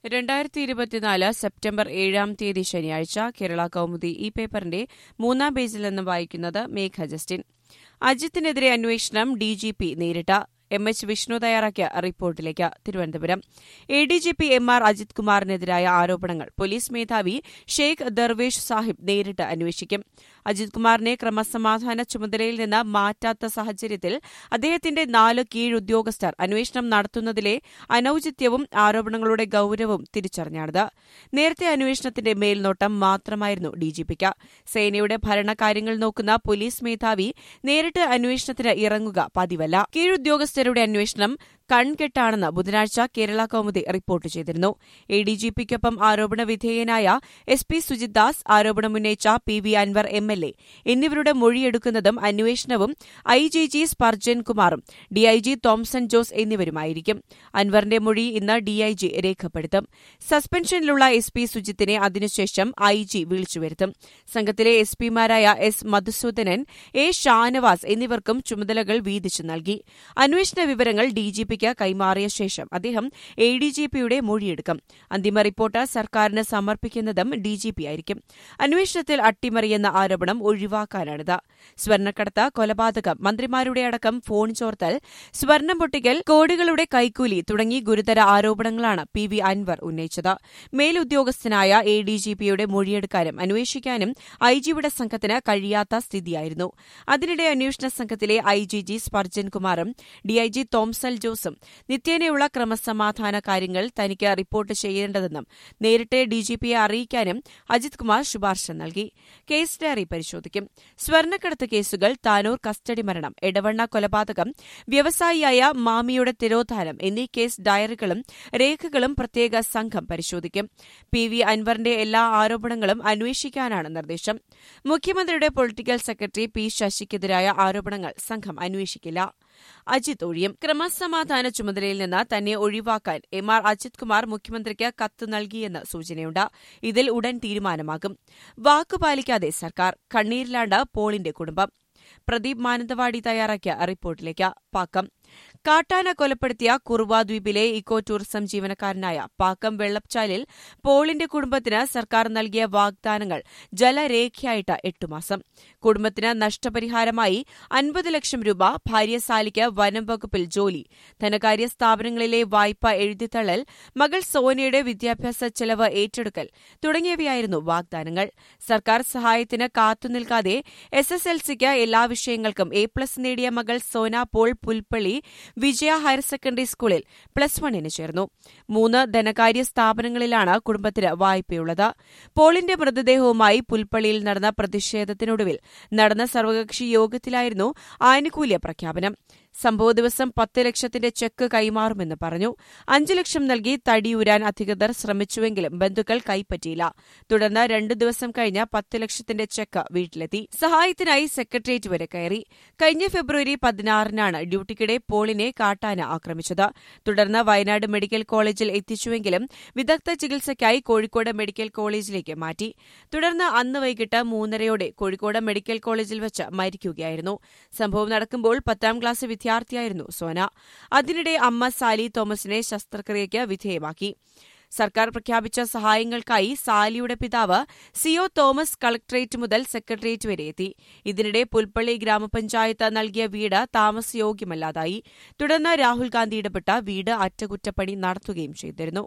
രണ്ടായിരത്തി ഇരുപത്തിനാല് സെപ്റ്റംബർ ഏഴാം തീയതി ശനിയാഴ്ച കേരള കൗമുദി ഈ പേപ്പറിന്റെ മൂന്നാം പേജിൽ നിന്ന് വായിക്കുന്നത് മേഘ ജസ്റ്റിൻ അജിത്തിനെതിരെ അന്വേഷണം ഡിജിപി നേരിട്ട എം എച്ച് വിഷ്ണു തയ്യാറാക്കിയ റിപ്പോർട്ടിലേക്ക് Thiruvananthapuram A D G P M R Ajith കുമാറിനെതിരായ ആരോപണങ്ങൾ പോലീസ് മേധാവി ഷെയ്ഖ് ദർവേഷ് സാഹിബ് നേരിട്ട് അന്വേഷിക്കും അജിത് കുമാറിനെ ക്രമസമാധാന ചുമതലയിൽ നിന്ന് മാറ്റാത്ത സാഹചര്യത്തിൽ അദ്ദേഹത്തിന്റെ നാല് കീഴുദ്യോഗസ്ഥർ അന്വേഷണം നടത്തുന്നതിലെ അനൌചിത്യവും ആരോപണങ്ങളുടെ ഗൌരവവും തിരിച്ചറിഞ്ഞാണിത് നേരത്തെ അന്വേഷണത്തിന്റെ മേൽനോട്ടം മാത്രമായിരുന്നു ഡിജിപിക്ക് സേനയുടെ ഭരണകാര്യങ്ങൾ നോക്കുന്ന പോലീസ് മേധാവി നേരിട്ട് അന്വേഷണത്തിന് ഇറങ്ങുക പതിവല്ല കീഴുദ്യോഗസ്ഥരുടെ അന്വേഷണം കൺകെട്ടാണെന്ന് ബുധനാഴ്ച കേരള കൌമുദി റിപ്പോർട്ട് ചെയ്തിരുന്നു എ ഡി ജി പിക്കൊപ്പം ആരോപണ വിധേയനായ എസ് പി സുജിത് ദാസ് ആരോപണമുന്നയിച്ച P V Anwar M L A എന്നിവരുടെ മൊഴിയെടുക്കുന്നതും അന്വേഷണവും ഐ ജി ജി സ്പർജൻ കുമാറും ഡിഐജി തോംസൺ ജോസ് എന്നിവരുമായിരിക്കും അൻവറിന്റെ മൊഴി ഇന്ന് ഡിഐജി രേഖപ്പെടുത്തും സസ്പെൻഷനിലുള്ള എസ് പി സുജിത്തിനെ അതിനുശേഷം ഐ ജി വിളിച്ചുവരുത്തും സംഘത്തിലെ എസ് പിമാരായ എസ് മധുസൂദനൻ എ ഷാനവാസ് എന്നിവർക്കും ചുമതലകൾ വീതിച്ചു നൽകി അന്വേഷണ വിവരങ്ങൾ ഡിജിപിക്ക് കൈമാറിയ ശേഷം അദ്ദേഹം എ ഡി ജി പിയുടെ മൊഴിയെടുക്കും അന്തിമ റിപ്പോർട്ട് സർക്കാരിന് സമർപ്പിക്കുന്നതും ഡിജിപി ആയിരിക്കും അന്വേഷണത്തിൽ അട്ടിമറിയെന്ന ആരോപണം ഒഴിവാക്കാനാണിത് സ്വർണ്ണക്കടത്ത് കൊലപാതകം മന്ത്രിമാരുടെ അടക്കം ഫോൺ ചോർത്തൽ സ്വർണം പൊട്ടിക്കൽ കോടികളുടെ കൈക്കൂലി തുടങ്ങി ഗുരുതര ആരോപണങ്ങളാണ് പി വി അൻവർ ഉന്നയിച്ചത് മേലുദ്യോഗസ്ഥനായ എ ഡി ജി പിയുടെ മൊഴിയെടുക്കാനും അന്വേഷിക്കാനും ഐ ജിയുടെ സംഘത്തിന് കഴിയാത്ത സ്ഥിതിയായിരുന്നു അതിനിടെ അന്വേഷണ സംഘത്തിലെ ഐ ജി ജി സ്പർജൻ കുമാറും ഡിഐജി തോംസൽ ജോസും നിത്യേനയുള്ള ക്രമസമാധാന കാര്യങ്ങൾ തനിക്ക് റിപ്പോർട്ട് ചെയ്യേണ്ടതെന്നും നേരിട്ട് ഡിജിപിയെ അറിയിക്കാനും അജിത് കുമാർ ശുപാർശ നൽകി കേസ് ഡയറി പരിശോധിക്കും സ്വർണ്ണക്കടത്ത് കേസുകൾ താനൂർ കസ്റ്റഡി മരണം എടവണ്ണ കൊലപാതകം വ്യവസായിയായ മാമിയുടെ തിരോധാനം എന്നീ കേസ് ഡയറികളും രേഖകളും പ്രത്യേക സംഘം പരിശോധിക്കും പി വി അൻവറിന്റെ എല്ലാ ആരോപണങ്ങളും അന്വേഷിക്കാനാണ് നിർദ്ദേശം മുഖ്യമന്ത്രിയുടെ പൊളിറ്റിക്കൽ സെക്രട്ടറി പി ശശിക്കെതിരായ ആരോപണങ്ങൾ സംഘം അന്വേഷിക്കില്ല അജിത് ഒഴിയും ക്രമസമാധാന ചുമതലയിൽ നിന്ന് തന്നെ ഒഴിവാക്കാൻ എം ആർ അജിത് കുമാർ മുഖ്യമന്ത്രിക്ക് കത്ത് നൽകിയെന്ന് സൂചനയുണ്ട് ഇതിൽ ഉടൻ തീരുമാനമാകും വാക്കുപാലിക്കാതെ സർക്കാർ കണ്ണീരിലാണ്ട് പോളിന്റെ കുടുംബം പ്രദീപ് മാനന്തവാടി തയ്യാറാക്കിയ റിപ്പോർട്ടിലേക്ക് പാക്കം കാട്ടാന കൊലപ്പെടുത്തിയ കുറുവ ദ്വീപിലെ ഇക്കോ ടൂറിസം ജീവനക്കാരനായ പാക്കം വെള്ളച്ചാലിൽ പോളിന്റെ കുടുംബത്തിന് സർക്കാർ നൽകിയ വാഗ്ദാനങ്ങൾ ജലരേഖയായിട്ട് എട്ടുമാസം കുടുംബത്തിന് നഷ്ടപരിഹാരമായി അൻപത് ലക്ഷം രൂപ ഭാര്യ സാലിക്ക് വനം വകുപ്പിൽ ജോലി ധനകാര്യ സ്ഥാപനങ്ങളിലെ വായ്പ എഴുതിത്തള്ളൽ മകൾ സോനയുടെ വിദ്യാഭ്യാസ ചെലവ് ഏറ്റെടുക്കൽ തുടങ്ങിയവയായിരുന്നു വാഗ്ദാനങ്ങൾ സർക്കാർ സഹായത്തിന് കാത്തുനിൽക്കാതെ എസ് എസ് എൽ സിക്ക് എല്ലാ വിഷയങ്ങൾക്കും എ പ്ലസ് നേടിയ മകൾ സോന പോൾ പുൽപ്പള്ളി വിജയ ഹയർ സെക്കൻഡറി സ്കൂളിൽ പ്ലസ് വണ്ണിന് ചേർന്നു മൂന്ന് ധനകാര്യ സ്ഥാപനങ്ങളിലാണ് കുടുംബത്തിന് വായ്പയുള്ളത് പോളിന്റെ മൃതദേഹവുമായി പുൽപ്പള്ളിയിൽ നടന്ന പ്രതിഷേധത്തിനൊടുവിൽ നടന്ന സർവകക്ഷി യോഗത്തിലായിരുന്നു ആനുകൂല്യ പ്രഖ്യാപനം സംഭവ ദിവസം പത്ത് ലക്ഷത്തിന്റെ ചെക്ക് കൈമാറുമെന്ന് പറഞ്ഞു അഞ്ച് ലക്ഷം നൽകി തടിയൂരാൻ അധികൃതർ ശ്രമിച്ചുവെങ്കിലും ബന്ധുക്കൾ കൈപ്പറ്റിയില്ല തുടർന്ന് രണ്ടു ദിവസം കഴിഞ്ഞ് പത്ത് ലക്ഷത്തിന്റെ ചെക്ക് വീട്ടിലെത്തി സഹായത്തിനായി സെക്രട്ടേറിയറ്റ് വരെ കയറി കഴിഞ്ഞ ഫെബ്രുവരി പതിനാറിനാണ് ഡ്യൂട്ടിക്കിടെ പോളിനെ കാട്ടാന ആക്രമിച്ചത് തുടർന്ന് വയനാട് മെഡിക്കൽ കോളേജിൽ എത്തിച്ചുവെങ്കിലും വിദഗ്ധ ചികിത്സയ്ക്കായി കോഴിക്കോട് മെഡിക്കൽ കോളേജിലേക്ക് മാറ്റി തുടർന്ന് അന്ന് വൈകിട്ട് മൂന്നരയോടെ കോഴിക്കോട് മെഡിക്കൽ കോളേജിൽ വെച്ച് മരിക്കുകയായിരുന്നു സംഭവം നടക്കുമ്പോൾ പത്താം ക്ലാസ് വിദ്യാർത്ഥിയായിരുന്നു സോന അതിനിടെ അമ്മ സാലി തോമസിനെ ശസ്ത്രക്രിയയ്ക്ക് വിധേയമാക്കി സർക്കാർ പ്രഖ്യാപിച്ച സഹായങ്ങൾക്കായി സാലിയുടെ പിതാവ് സിഒ തോമസ് കളക്ടറേറ്റ് മുതൽ സെക്രട്ടേറിയറ്റ് വരെ എത്തി ഇതിനിടെ പുൽപ്പള്ളി ഗ്രാമപഞ്ചായത്ത് നൽകിയ വീട് താമസയോഗ്യമല്ലാതായി തുടർന്ന് രാഹുൽ ഗാന്ധി ഇടപെട്ട വീട് അറ്റകുറ്റപ്പണി നടത്തുകയും ചെയ്തിരുന്നു